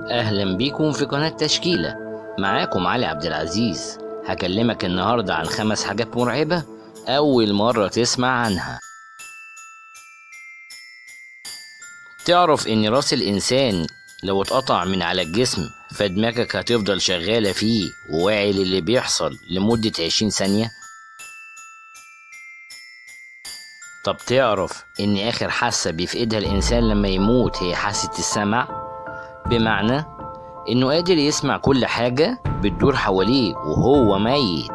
أهلا بيكم في قناة تشكيلة معاكم علي عبد العزيز هكلمك النهاردة عن خمس حاجات مرعبة أول مرة تسمع عنها تعرف إن راس الإنسان لو اتقطع من على الجسم فدماغك هتفضل شغالة فيه وواعي للي بيحصل لمدة عشرين ثانية طب تعرف إن آخر حاسة بيفقدها الإنسان لما يموت هي حاسة السمع بمعنى إنه قادر يسمع كل حاجة بتدور حواليه وهو ميت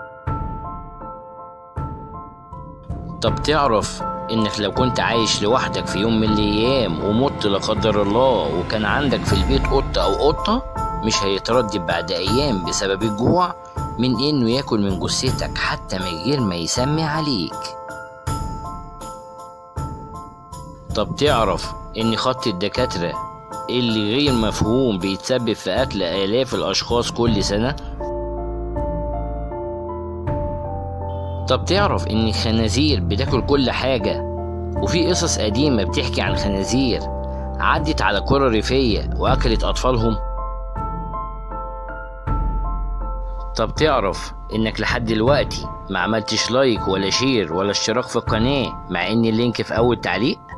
طب تعرف إنك لو كنت عايش لوحدك في يوم من الأيام ومت لا قدر الله وكان عندك في البيت قطة أو قطة مش هيتردد بعد أيام بسبب الجوع من إنه ياكل من جثتك حتى من غير ما يسمي عليك طب تعرف إن خط الدكاترة اللي غير مفهوم بيتسبب في قتل آلاف الأشخاص كل سنة؟ طب تعرف إن الخنازير بتاكل كل حاجة وفي قصص قديمة بتحكي عن خنازير عدت على قرى ريفية وأكلت أطفالهم؟ طب تعرف إنك لحد دلوقتي ما عملتش لايك ولا شير ولا اشتراك في القناة مع إن اللينك في أول تعليق؟